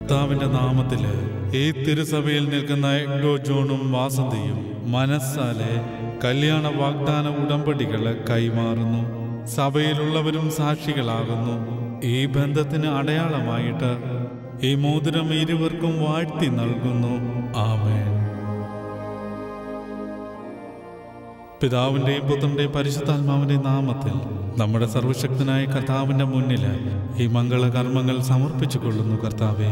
കർത്താവിന്റെ നാമത്തില് ഈ തിരുസഭയിൽ നിൽക്കുന്ന എഗ്ഡോ ജോണും വാസന്തിയും മനസ്സാലെ കല്യാണ വാഗ്ദാന ഉടമ്പടികളെ കൈമാറുന്നു സഭയിലുള്ളവരും സാക്ഷികളാകുന്നു ഈ ബന്ധത്തിന് അടയാളമായിട്ട് ഈ മോതിരം ഇരുവർക്കും വാഴ്ത്തി നൽകുന്നു ആമേൻ പിതാവിന്റെയും പുത്രന്റെയും പരിശുദ്ധാത്മാവിന്റെയും നാമത്തിൽ നമ്മുടെ സർവശക്തനായ കർത്താവിന്റെ മുന്നിൽ ഈ മംഗളകർമ്മങ്ങൾ സമർപ്പിച്ചു കൊള്ളുന്നു കർത്താവേ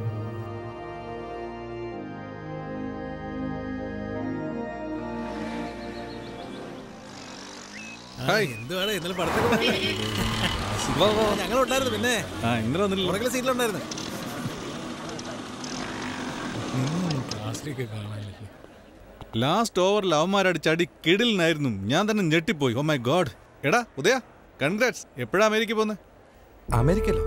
ഹായ് എന്തുവാണ് ഇന്നലെ പടത്തൊക്കെ ഞങ്ങളുണ്ടായിരുന്നു പിന്നെ ആ ഇന്നലെ വന്നില്ല പുറകിലെ സീറ്റിലുണ്ടായിരുന്നു ലാസ്റ്റ് ഓവറിൽ അവന്മാരടിച്ച് അടി കിടിലിനായിരുന്നു ഞാൻ തന്നെ ഞെട്ടിപ്പോയി ഓ മൈ ഗോഡ് എടാ ഉദയ കൺഗ്രാറ്റ്സ് എപ്പോഴാ അമേരിക്ക പോകുന്നത് അമേരിക്കല്ലോ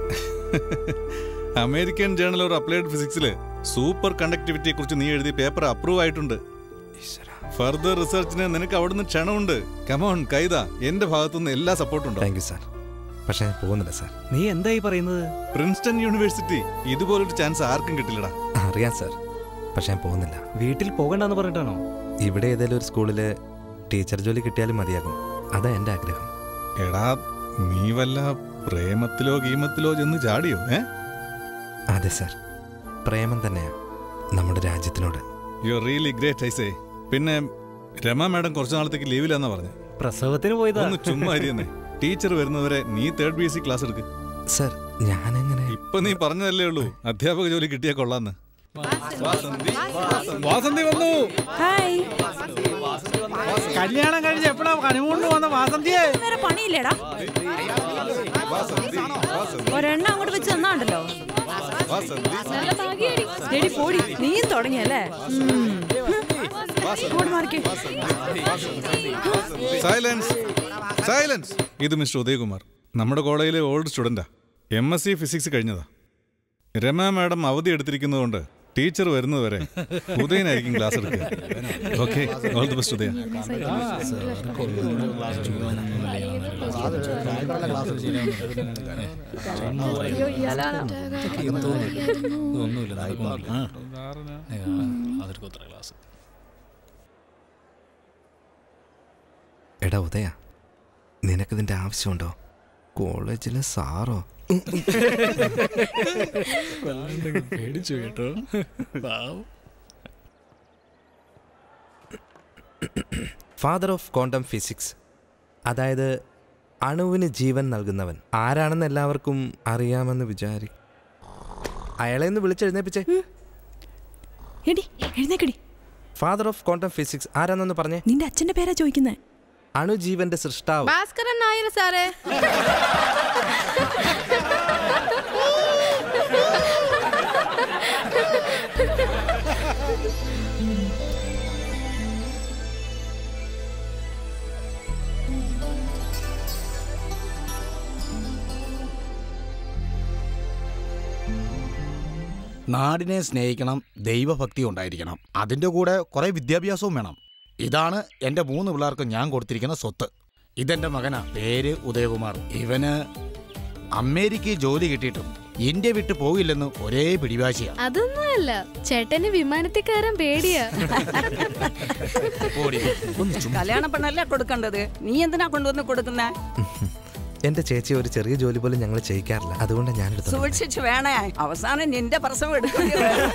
അമേരിക്കൻ ജേണൽ ഓഫ് അപ്ലൈഡ് ഫിസിക്സിൽ സൂപ്പർ കണ്ടക്ടിവിറ്റിയെ കുറിച്ച് നീ എഴുതിയ പേപ്പർ അപ്രൂവ് ആയിട്ടുണ്ട് ഫർദർ റിസർച്ചിന് നിനക്ക് അവിടുന്ന് ക്ഷണമുണ്ട് കമോൺ കൈത എന്റെ ഭാഗത്തുനിന്ന് എല്ലാ സപ്പോർട്ടും ഉണ്ട് താങ്ക് യു സാർ പക്ഷെ ഞാൻ പോകുന്നില്ല സാർ നീ എന്തായി പറയുന്നത് പ്രിൻസ്റ്റൺ യൂണിവേഴ്സിറ്റി ഇതുപോലൊരു ചാൻസ് ആർക്കും കിട്ടില്ലടാ അറിയാം സാർ പക്ഷെ ഞാൻ പോകുന്നില്ല വീട്ടിൽ പോകണ്ടെന്ന് പറഞ്ഞിട്ടാണോ ഇവിടെ ഏതെങ്കിലും ഒരു സ്കൂളിൽ ടീച്ചർ ജോലി കിട്ടിയാലും മതിയാകും അതാ എൻ്റെ ആഗ്രഹം എടാ നീ വല്ല പ്രേമത്തിലോ ഗീമത്തിലോ ചെന്ന് ചാടിയോ ഏ അതെ സാർ പ്രേമം തന്നെയാ നമ്മുടെ രാജ്യത്തിനോട് യു ആർ റിയലി ഗ്രേറ്റ് ഐസേ പിന്നെ രമ മാഡം കുറച്ചു നാളത്തേക്ക് ലീവിലാന്നാ പറഞ്ഞു പ്രസവത്തിന് പോയതാ ഒന്ന് ചുമ്മാ അരിയെന്നേ ടീച്ചർ വരുന്നവരെ നീ third B S C class എടുക്ക് സാർ ഞാനെങ്ങനെ ഇപ്പൊ നീ പറഞ്ഞതല്ലേ ഉള്ളൂ അധ്യാപക ജോലി കിട്ടിയാ കൊള്ളാന്ന് വാസന്തി വന്നു ഹായ് കല്യാണം കഴിഞ്ഞ് എപ്പോഴാ കണിമൂണ്ട് വന്ന വാസന്തിയെ വേറെ പണിയില്ലേടാ ഒരെണ്ണം അങ്ങോട്ട് വെച്ച് തന്നാണ്ടല്ലോ നല്ല ഭാഗ്യടി എടി പോടി നീയും തുടങ്ങിയല്ലേ ഉം. ഇങ്ങോട്ട് മാറിക്കേ സൈലൻസ് സൈലൻസ് ഇത് മിസ്റ്റർ ഉദയകുമാർ നമ്മുടെ കോളേജിലെ ഓൾഡ് സ്റ്റുഡന്റാ എം എസ് സി ഫിസിക്സ് കഴിഞ്ഞതാ രമ മാഡം അവധി എടുത്തിരിക്കുന്നതുകൊണ്ട് ടീച്ചർ വരുന്നതുവരെ ഉദയനായിരിക്കും ക്ലാസ് എടുക്കുക okay all the best Udaya എടാ ഉദയ നിനക്കിതിൻ്റെ ആവശ്യമുണ്ടോ കോളേജിലെ സാറോ പേടിച്ചു കേട്ടോ ഫാദർ ഓഫ് ക്വാണ്ടം ഫിസിക്സ് അതായത് അണുവിന് ജീവൻ നൽകുന്നവൻ ആരാണെന്ന് എല്ലാവർക്കും അറിയാമെന്ന് വിചാരി അയാളെ ഒന്ന് വിളിച്ചെഴുന്നേപ്പിച്ചേ എടി എഴുന്നേക്കടി ഫാദർ ഓഫ് ക്വാണ്ടം ഫിസിക്സ് ആരാണെന്ന് പറഞ്ഞേ നിന്റെ അച്ഛന്റെ പേരാ ചോദിക്കുന്നേ അണുജീവന്റെ സൃഷ്ടാവ് ഭാസ്കരൻ നായർ സാറേ നാടിനെ സ്നേഹിക്കണം ദൈവഭക്തി ഉണ്ടായിരിക്കണം അതിന്റെ കൂടെ കുറെ വിദ്യാഭ്യാസവും വേണം ഇതാണ് എന്റെ മൂന്ന് പിള്ളേർക്ക് ഞാൻ കൊടുത്തിരിക്കുന്ന സ്വത്ത് ഇതെന്റെ മകനാ പേര് ഉദയകുമാർ ഇവന് അമേരിക്കയിൽ ജോലി കിട്ടിയിട്ടും ഇന്ത്യ വിട്ടു പോകില്ലെന്ന് ഒരേ പിടിവാശിയാ അതൊന്നുമല്ല ചേട്ടന് വിമാനത്തിൽ കയറാൻ പേടിയാ ഓടി. ഒന്ന് ചുമ്മാ. കല്യാണ പെണ്ണല്ലേ കൊടുക്കേണ്ടത് നീ എന്തിനാ കൊണ്ടുവന്ന് കൊടുക്കുന്നേ എന്റെ ചേച്ചി ഒരു ചെറിയ ജോലി പോലും ഞങ്ങൾ ചെയ്യിക്കാറില്ല അതുകൊണ്ടാണ് ഞാനെടുത്തത് സൂക്ഷിച്ച് വേണേ അവസാനം നിന്റെ പ്രസവം എടുക്കേണ്ടി വരും.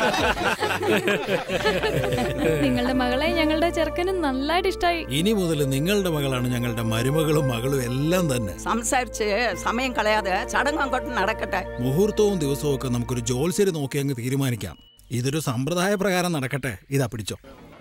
നിങ്ങളുടെ മകളെ ഞങ്ങളുടെ ചെറുക്കനും നന്നായിട്ട് ഇഷ്ടായി ഇനി മുതൽ നിങ്ങളുടെ മകളാണ് ഞങ്ങളുടെ മരുമകളും മകളും എല്ലാം തന്നെ സംസാരിച്ച് സമയം കളയാതെ ചടങ്ങ് അങ്ങോട്ട് നടക്കട്ടെ മുഹൂർത്തവും ദിവസവും ഒക്കെ നമുക്കൊരു ജോത്സ്യര് നോക്കി അങ്ങ് തീരുമാനിക്കാം ഇതൊരു സമ്പ്രദായ പ്രകാരം നടക്കട്ടെ ഇതാ പിടിച്ചോ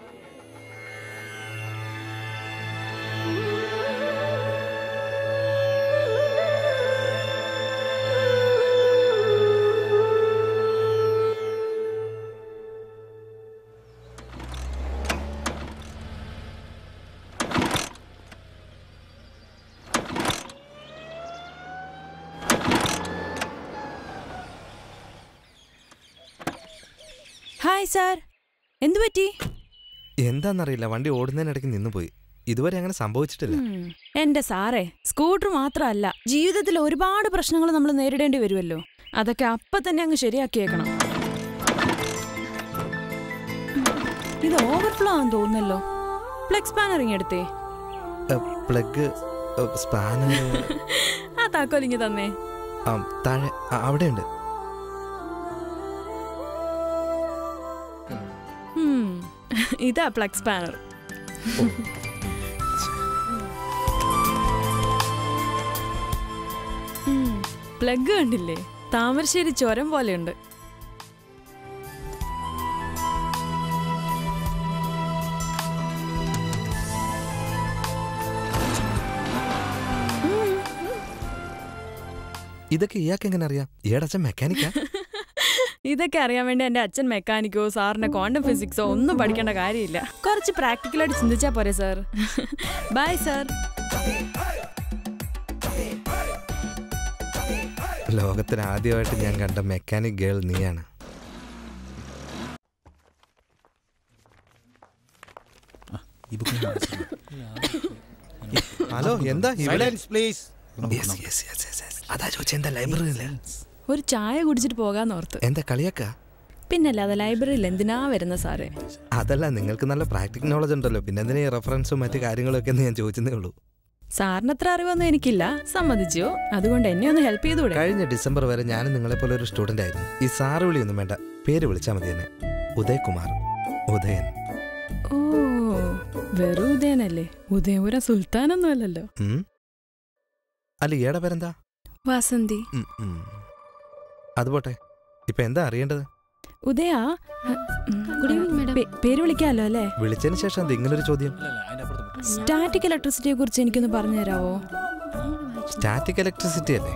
ഹായ് സാർ എന്തു പറ്റി എന്താണെന്നറിയില്ല വണ്ടി ഓടുന്നതിനിടയ്ക്ക് നിന്നുപോയി ഇതുവരെ അങ്ങനെ സംഭവിച്ചിട്ടില്ല ഉം. എന്റെ സാറേ സ്കൂട്ടർ മാത്രമല്ല ജീവിതത്തിൽ ഒരുപാട് പ്രശ്നങ്ങൾ നമ്മൾ നേരിടേണ്ടി വരുമല്ലോ അതൊക്കെ അപ്പൊ തന്നെ അങ്ങ് ശരിയാക്കിയേക്കണം ഇത് ഓവർഫ്ലോ ആണെന്ന് തോന്നുന്നല്ലോ പ്ലഗ് സ്പാനറിങ് എടുത്തേ പ്ലഗ് സ്പാനർ ആ താക്കോലിങ്ങി തന്നേ താഴെ ആ, അവിടെയുണ്ട് ഉം. ഇതാ പ്ലഗ് സ്പാനർ പ്ലഗ് കണ്ടില്ലേ താമരശ്ശേരി ചുരം പോലെയുണ്ട് ഇതൊക്കെ ഇയാൾക്ക് എങ്ങനെ അറിയാം ഇയാടെ അച്ഛൻ മെക്കാനിക്കാ ഇതൊക്കെ അറിയാൻ വേണ്ടി എന്റെ അച്ഛൻ മെക്കാനിക്കോ സാറിന്റെ ക്വാണ്ടം ഫിസിക്സോ ഒന്നും പഠിക്കേണ്ട കാര്യമില്ല കുറച്ച് പ്രാക്ടിക്കലായിട്ട് ചിന്തിച്ചാ പോരെ സാർ ബൈ സാർ ലോകത്തിൽ ആദ്യമായിട്ട് ഞാൻ കണ്ട മെക്കാനിക് ഗേൾ നീയാണ് ഹലോ എന്താ ഇവിടെ Silence, please. Yes, yes, yes, yes, yes. അതാ ചോദിച്ച എന്താ ലൈബ്രറിയില്ല ഒരു ചായ കുടിച്ചിട്ട് പോകാന്നോർത്ത് എന്താ കളിയാക്ക പിന്നല്ലാതെ ലൈബ്രറിയിൽ എന്തിനാ വരുന്ന സാറേ അതല്ല നിങ്ങൾക്ക് നല്ല പ്രാക്ടിക്കൽ നോളജ് ഉണ്ടല്ലോ പിന്നെ എന്തിനാ ഈ റെഫറൻസും മറ്റു കാര്യങ്ങളൊക്കെ എന്ന് ഞാൻ ചോദിച്ചതേ ഉള്ളൂ സാറിന് അത്ര അറിവൊന്നും എനിക്കില്ല സമ്മതിച്ചോ അതുകൊണ്ട് എന്നെ ഒന്ന് ഹെൽപ്പ് ചെയ്തൂടെ കഴിഞ്ഞ ഡിസംബർ വരെ ഞാനും നിങ്ങളെ പോലെ ഒരു സ്റ്റുഡന്റ് ആയിരുന്നു ഈ സാറ് വിളിയൊന്നും വേണ്ട പേര് വിളിച്ചാൽ മതി എന്നെ ഉദയകുമാർ ഉദയൻ ഓ വെറും ഉദയനല്ലേ ഉദയപുരം സുൽത്താനൊന്നും അല്ലല്ലോ ഉം? അല്ല ഇയാടെ പേരെന്താ വാസന്തി ഉം, ഉം. അത് പോട്ടെ ഇപ്പൊ എന്താ അറിയേണ്ടത് ഉദയ ഗുഡ് ഈവനിങ് പേര് വിളിക്കാലോ അല്ലേ വിളിച്ചതിന് ശേഷം എന്താ ഇങ്ങനൊരു ചോദ്യം സ്റ്റാറ്റിക് ഇലക്ട്രിസിറ്റിയെ കുറിച്ച് എനിക്കൊന്ന് പറഞ്ഞു തരാവോ സ്റ്റാറ്റിക് ഇലക്ട്രിസിറ്റി അല്ലേ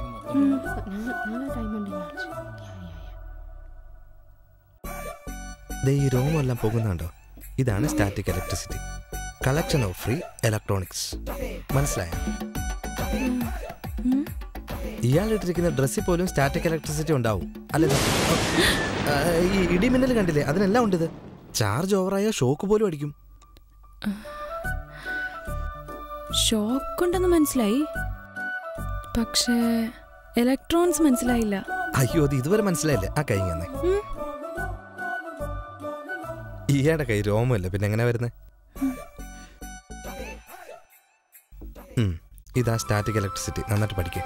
ദേ ഈ രോമം എല്ലാം പോകുന്നുണ്ടോ ഇതാണ് static electricity collection of free electronics മനസ്സിലായോ ഇയാൾ ഇട്ടിരിക്കുന്ന ഡ്രസ്സിൽ പോലും സ്റ്റാറ്റിക് ഇലക്ട്രിസിറ്റി ഉണ്ടാവും അല്ലല്ലോ ആ, ഈ ഇടിമിന്നൽ കണ്ടില്ലേ അതിനെല്ലാം ഉണ്ട് ഇത് ചാർജ് ഓവറായ ഷോക്ക് പോലും അടിക്കും ഷോക്ക് ഉണ്ടെന്ന് മനസ്സിലായി പക്ഷേ ഇലക്ട്രോൺസ് മനസ്സിലായില്ല അയ്യോ അത് ഇതുവരെ മനസ്സിലായില്ലേ ആ കൈ തന്നെ ഉം. ഇയാടെ കൈ രോമല്ല പിന്നെ എങ്ങനെ വരുന്നത് ഇതാ സ്റ്റാറ്റിക് ഇലക്ട്രിസിറ്റി നന്നായിട്ട് പഠിക്കുക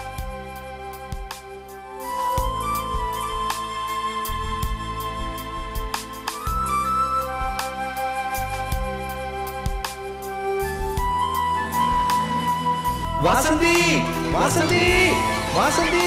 വാസന്തി വാസന്തി വാസന്തി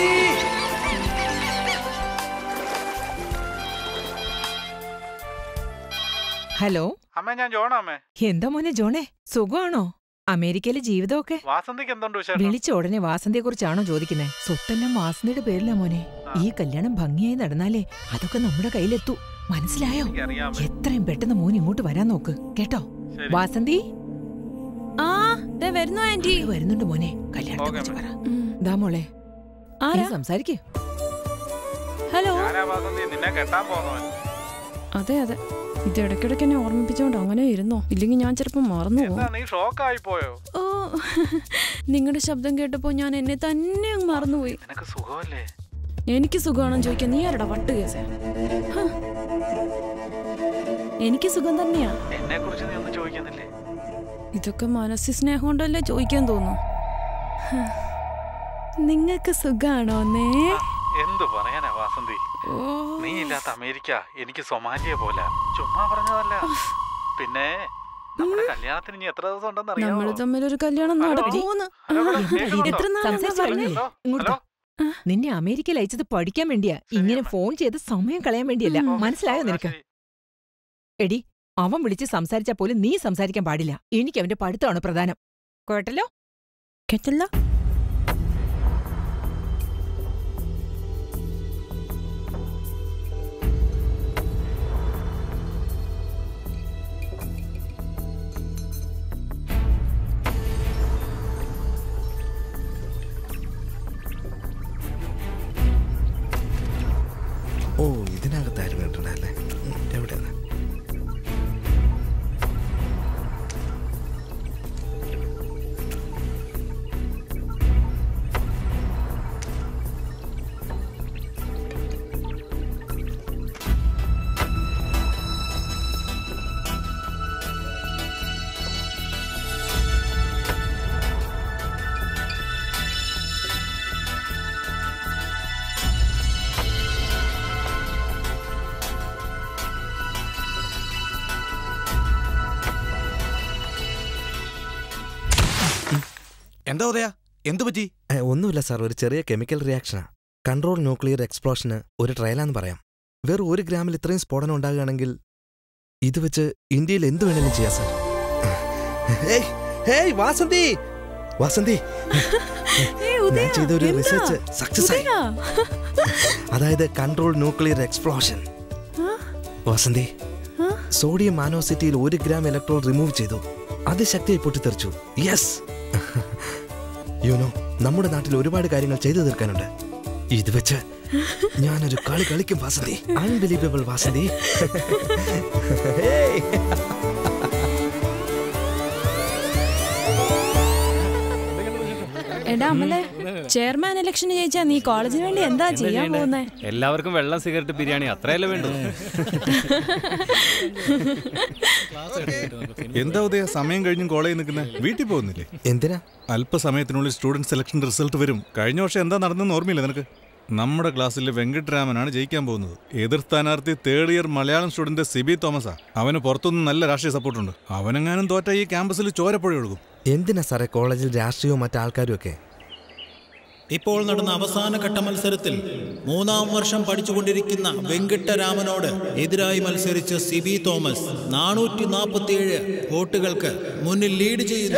ഹലോ അമ്മ ഞാൻ ജോണാമ്മേ എന്താ മോനെ ജോണേ സുഖമാണോ അമേരിക്കയിലെ ജീവിതമൊക്കെ വാസന്തിക്ക് എന്തുണ്ട് വിശേഷം വിളിച്ച ഉടനെ വാസന്തിയെ കുറിച്ചാണോ ചോദിക്കുന്നേ സ്വത്തെല്ലാം വാസന്തിയുടെ പേരിലാ മോനെ ഈ കല്യാണം ഭംഗിയായി നടന്നാലേ അതൊക്കെ നമ്മുടെ കയ്യിലെത്തൂ മനസ്സിലായോ എനിക്കറിയാം എത്രയും പെട്ടെന്ന് മോൻ ഇങ്ങോട്ട് വരാൻ നോക്ക് കേട്ടോ ശരി. വാസന്തി ആ ദേ വരുന്നു ആന്റി ഇത് വരുന്നുണ്ട് മോനെ കല്യാണത്തെ ഓക്കേ, കുറിച്ച് പറ ഉം. ദാ മോളെ നീ ആരാ സംസാരിക്കേ ഹലോ ഞാനാ വാസന്തി നിന്നെ കെട്ടാൻ പോകുന്നവൻ അതെ അതെ ഇത് ഇടയ്ക്കിടയ്ക്ക് എന്നെ ഓർമ്മിപ്പിച്ചോണ്ട് അങ്ങനെ ഇരുന്നോ ഇല്ലെങ്കിൽ ഞാൻ ചിലപ്പോൾ മറന്നു പോകും എന്താ നീ ഷോക്കായി പോയോ ഓ നിങ്ങളുടെ ശബ്ദം കേട്ടപ്പോൾ ഞാൻ എന്നെ തന്നെ അങ്ങ് മറന്നുപോയി നിനക്ക് സുഖമല്ലേ എനിക്ക് സുഖമാണെന്ന് ചോദിക്കാൻ നീ ആരടാ വട്ട് കേസ് ഹ. എനിക്ക് സുഖം തന്നെയാ എന്നെ കുറിച്ച് നീ ഒന്നും ചോദിക്കുന്നില്ലേ ഇതൊക്കെ മനസ്സിൽ സ്നേഹം കൊണ്ടല്ലേ ചോദിക്കാൻ തോന്നുന്നു ഹ. നിങ്ങൾക്ക് സുഖാണോ നേ എന്തു പറയാനാ വാസന്തി ഓ നീ ഇല്ലാത്ത അമേരിക്ക എനിക്ക് സൊമാലിയ പോലെ ചുമ്മാ പറഞ്ഞതല്ല പിന്നെ നമ്മുടെ കല്യാണത്തിന് ഇനി എത്ര ദിവസം ഉണ്ടെന്ന് നമ്മൾ അറിയാമോ തമ്മിലൊരു കല്യാണം ഹലോ? നടക്കുമോന്ന് ഹലോ, ഹലോ, എന്താ കേൾക്കുന്നുണ്ടോ? എത്ര നാളാ സംസാരിച്ച് പറഞ്ഞേ? കഴിഞ്ഞില്ലേ? ഹലോ? ഇങ്ങോട്ട് ഹലോ? വാ. നിന്നെ അമേരിക്കയിൽ അയച്ചത് പഠിക്കാൻ വേണ്ടിയാ ഇങ്ങനെ ഫോൺ ചെയ്ത് സമയം കളയാൻ വേണ്ടിയല്ല ഉം. മനസ്സിലായോ ആ, നിനക്ക് ശരി. എടി അവൻ വിളിച്ച് സംസാരിച്ചാൽ പോലും നീ സംസാരിക്കാൻ പാടില്ല എനിക്ക് അവന്റെ പഠിത്തമാണ് പ്രധാനം കേട്ടല്ലോ കേട്ടല്ല ഓ ഇതിനകത്തായിരുന്നു കേട്ടിട്ടല്ലേ എവിടെയാണ് എന്താ ഉദയ എന്തു പറ്റി ഏ, ഒന്നുമില്ല സാർ ഒരു ചെറിയ കെമിക്കൽ റിയാക്ഷനാ കൺട്രോൾ ന്യൂക്ലിയർ എക്സ്പ്ലോഷന് ഒരു ട്രയലാന്ന് പറയാം വെറും ഒരു ഗ്രാമിൽ ഇത്രയും സ്ഫോടനം ഉണ്ടാകുകയാണെങ്കിൽ ഇത് വെച്ച് ഇന്ത്യയിൽ എന്ത് വേണമെങ്കിലും ചെയ്യാം sir hey, hey, Vasanthi Vasanthi ഏയ്, ഉദയ, ഞാൻ ചെയ്ത ഒരു എന്താ? റിസർച്ച് സക്സസ് ആയി ഉദയ. അതായത് control nuclear explosion Vasanthi sodium മാനോസിറ്റിയിൽ ഒരു ഗ്രാം ഇലക്ട്രോൺ റിമൂവ് ചെയ്തു അതിശക്തിയായി പൊട്ടിത്തെറിച്ചു യെസ് യുനോ നമ്മുടെ നാട്ടിൽ ഒരുപാട് കാര്യങ്ങൾ ചെയ്തു തീർക്കാനുണ്ട് ഇത് വെച്ച് ഞാനൊരു കളി കളിക്കും വാസന്തി അൺബിലീവബിൾ വാസന്തി ഹേയ്. എടാ അമലെ ചെയർമാൻ ഇലക്ഷന് ജയിച്ചാ നീ കോളേജിന് വേണ്ടി എന്താ ചെയ്യാൻ പോകുന്നേ എല്ലാവർക്കും വെള്ളം സിഗരറ്റ് ബിരിയാണി അത്രയല്ലേ വേണ്ടു എന്താ ഉദയ സമയം കഴിഞ്ഞും കോളേജിൽ നിൽക്കുന്നത് വീട്ടിൽ പോകുന്നില്ലേ എന്തിനാ അല്പസമയത്തിനുള്ളിൽ സ്റ്റുഡന്റ് സെലക്ഷൻ റിസൾട്ട് വരും കഴിഞ്ഞ വർഷം എന്താ നടന്നെന്ന് ഓർമ്മയില്ല നിനക്ക് നമ്മുടെ ക്ലാസ്സിലെ വെങ്കട്ടരാമനാണ് ജയിക്കാൻ പോകുന്നത് എതിർ സ്ഥാനാർത്ഥി third year Malayalam student Sibi തോമസാ അവന് പുറത്തുനിന്ന് നല്ല രാഷ്ട്രീയ സപ്പോർട്ടുണ്ട് അവനെങ്ങാനും തോറ്റ ഈ ക്യാമ്പസിൽ ചോരപ്പുഴ ഒഴുകും എന്തിനാ സാറേ കോളേജിൽ രാഷ്ട്രീയവും മറ്റാൾക്കാരും ഒക്കെ ഇപ്പോൾ നടന്ന അവസാന ഘട്ട മത്സരത്തിൽ മൂന്നാം വർഷം പഠിച്ചുകൊണ്ടിരിക്കുന്ന വെങ്കിട്ടരാമനോട് എതിരായി മത്സരിച്ച സിബി തോമസ് നാനൂറ്റി നാൽപ്പത്തിയേഴ് വോട്ടുകൾക്ക് മുന്നിൽ ലീഡ് ചെയ്യുന്നു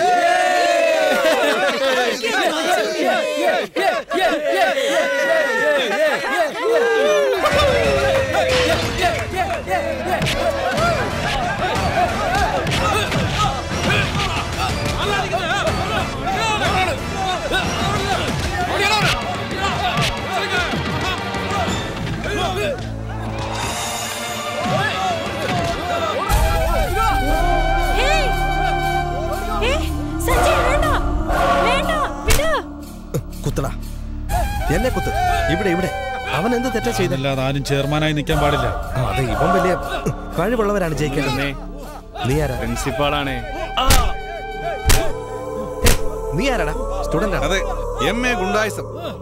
ഏയ്! ഏയ്, സഞ്ജയ്, വേണ്ട, വേണ്ട, വിട്. കുത്തടാ എന്നെ കുത്ത് ഇവിടെ ഇവിടെ അവൻ എന്ത് തെറ്റാ ചെയ്ത അല്ലാതെ ആരും ചെയർമാനായി നിൽക്കാൻ പാടില്ല അതെ ഇവൻ വലിയ കഴിവുള്ളവരാണ് ജയിക്കേണ്ടത് നീ ആരാ പ്രിൻസിപ്പാളാണേ നീ ആരാടാ സ്റ്റുഡന്റ് അതെ എം എ ഗുണ്ടായിസം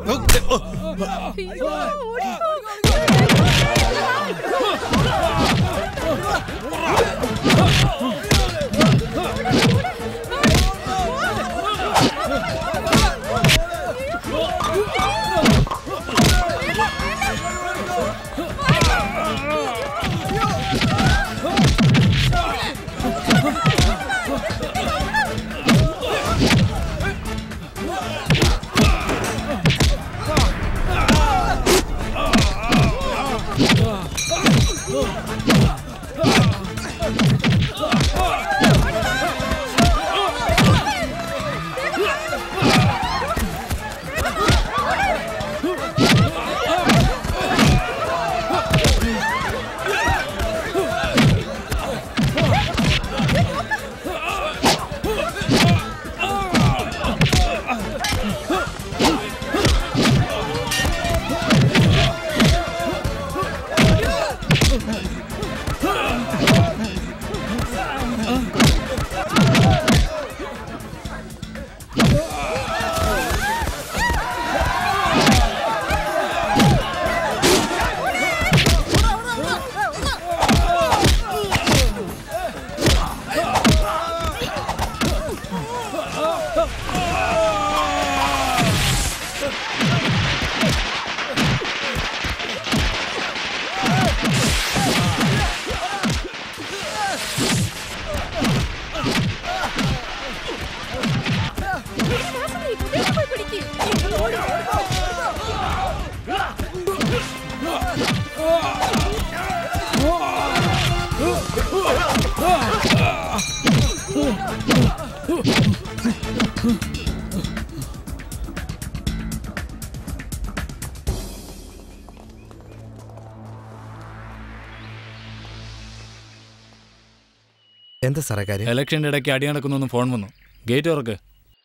എന്താ സാറേ കാര്യം ഇലക്ഷന്റെ ഇടയ്ക്ക് അടി നടക്കുന്നു ഫോൺ വന്നു ഗേറ്റ് തുറക്ക്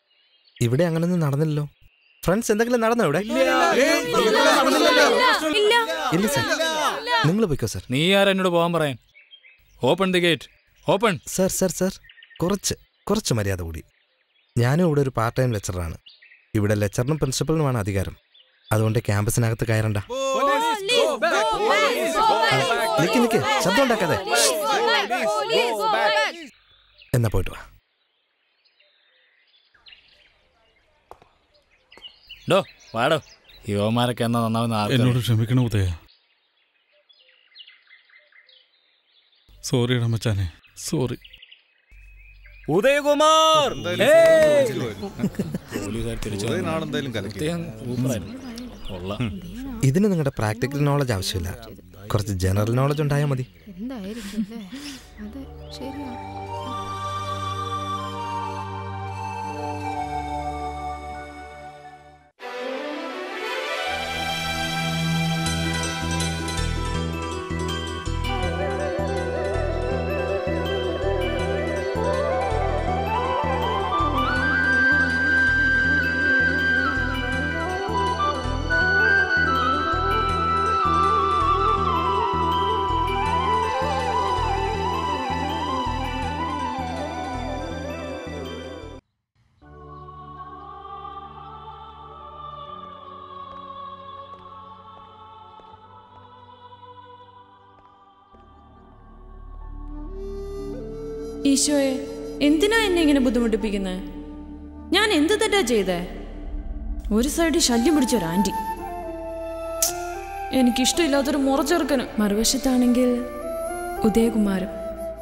ഇവിടെ അങ്ങനൊന്നും നടന്നില്ലല്ലോ ഫ്രണ്ട്സ് എന്തെങ്കിലും നടന്നോ ഇവിടെ ഇല്ല സാർ നിങ്ങൾ പോയിക്കോ സാർ നീ ആരാ എന്നോട് പോകാൻ പറയാൻ open the gate open sir sir sir കുറച്ച് കുറച്ച് മര്യാദ കൂടി ഞാനും ഇവിടെ ഒരു പാർട്ട് ടൈം ലെക്ചറാണ് ഇവിടെ ലെക്ചറിനും പ്രിൻസിപ്പലിനുമാണ് അധികാരം അതുകൊണ്ട് ക്യാമ്പസിനകത്ത് കയറണ്ട നിക്ക് നിക്ക് ശബ്ദം ഉണ്ടാക്കാതെ എന്നാ പോയിട്ട് വാ ഡോ വാടോ യുവമാരൊക്കെ എന്നാ നന്നാവുന്ന എന്നോട് ആൾക്കാർ ക്ഷമിക്കണം ഉദയ സോറി മച്ചാനെ സോറി ഉദയകുമാർ പോലീസുകാർ തിരിച്ചു നാളെന്തായാലും കലക്കി കൊള്ളാം ഇതിന് നിങ്ങളുടെ പ്രാക്ടിക്കൽ നോളജ് ആവശ്യമില്ല കുറച്ച് ജനറൽ നോളജ് ഉണ്ടായാൽ മതി എന്തായിരിക്കും അല്ലേ അതെ ശരിയാ ഈശോയെ എന്തിനാ എന്നെ ഇങ്ങനെ ബുദ്ധിമുട്ടിപ്പിക്കുന്നത് ഞാൻ എന്ത് തെറ്റാ ചെയ്തേ ഒരു സൈഡിൽ ശല്യം പിടിച്ച ഒരു ആൻറ്റി എനിക്കിഷ്ടമില്ലാത്തൊരു മുറച്ചെറുക്കന് മറുവശത്താണെങ്കിൽ ഉദയകുമാരും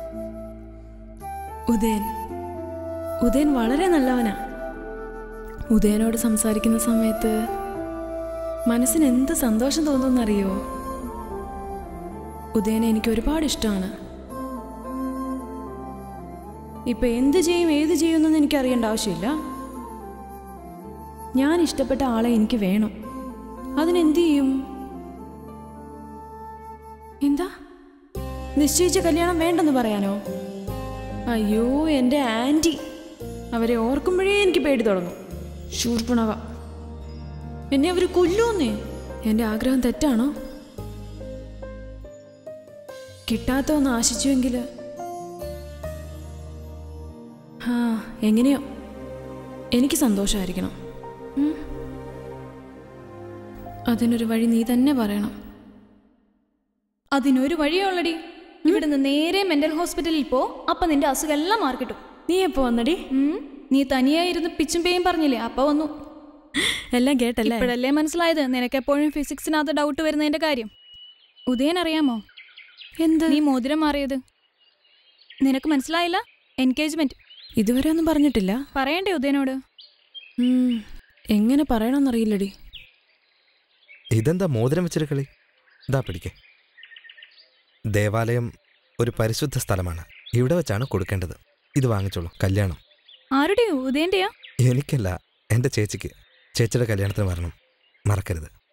ഉദയൻ ഉദയൻ വളരെ നല്ലവനാ ഉദയനോട് സംസാരിക്കുന്ന സമയത്ത് മനസ്സിന് എന്ത് സന്തോഷം തോന്നുമെന്നറിയോ ഉദയനെ എനിക്ക് ഒരുപാട് ഇഷ്ടമാണ് ഇപ്പൊ എന്ത് ചെയ്യും ഏത് ചെയ്യുമെന്നൊന്നും എനിക്ക് അറിയേണ്ട ആവശ്യമില്ല ഞാൻ ഇഷ്ടപ്പെട്ട ആളെ എനിക്ക് വേണം അതിനെന്ത് ചെയ്യും എന്താ നിശ്ചയിച്ച കല്യാണം വേണ്ടെന്ന് പറയാനോ അയ്യോ എൻ്റെ ആൻറ്റി അവരെ ഓർക്കുമ്പോഴേ എനിക്ക് പേടി തുടങ്ങും ശൂർപ്പണവ എന്നെ അവർ കൊല്ലുമെന്നേ എൻ്റെ ആഗ്രഹം തെറ്റാണോ കിട്ടാത്ത ഒന്ന് ആശിച്ചുവെങ്കിൽ ആ എങ്ങനെയോ എനിക്ക് സന്തോഷമായിരിക്കണം ഉം. അതിനൊരു വഴി നീ തന്നെ പറയണം അതിനൊരു വഴിയുള്ളടി ഇവിടുന്ന് നേരെ മെന്റൽ ഹോസ്പിറ്റലിൽ പോ അപ്പൊ നിന്റെ അസുഖം എല്ലാം മാർക്കിട്ടും നീ എപ്പോ വന്നടി നീ തനിയായിരുന്നു പിച്ചും പേയും പറഞ്ഞില്ലേ അപ്പൊ വന്നു എല്ലാം കേട്ടല്ലേ ഇപ്പോഴല്ലേ മനസ്സിലായത് നിനക്കെപ്പോഴും ഫിസിക്സിനകത്ത് ഡൗട്ട് വരുന്നതിന്റെ കാര്യം ഉദയൻ അറിയാമോ എന്ത് നീ മോതിരം മാറിയത് നിനക്ക് മനസ്സിലായില്ല എൻഗേജ്മെന്റ് ഇതുവരെ ഒന്നും പറഞ്ഞിട്ടില്ല പറയണ്ടേ ഉദയനോട് ഉം, എങ്ങനെ പറയണമെന്നറിയില്ലടി ഇതെന്താ മോതിരം വെച്ചൊരു കളി ഇതാ പിടിക്കേ ദേവാലയം ഒരു പരിശുദ്ധ സ്ഥലമാണ് ഇവിടെ വെച്ചാണ് കൊടുക്കേണ്ടത് ഇത് വാങ്ങിച്ചോളൂ കല്യാണം ആരുടെയോ ഉദയന്റെയാ എനിക്കല്ല എൻ്റെ ചേച്ചിക്ക് ചേച്ചിയുടെ കല്യാണത്തിന് വരണം മറക്കരുത്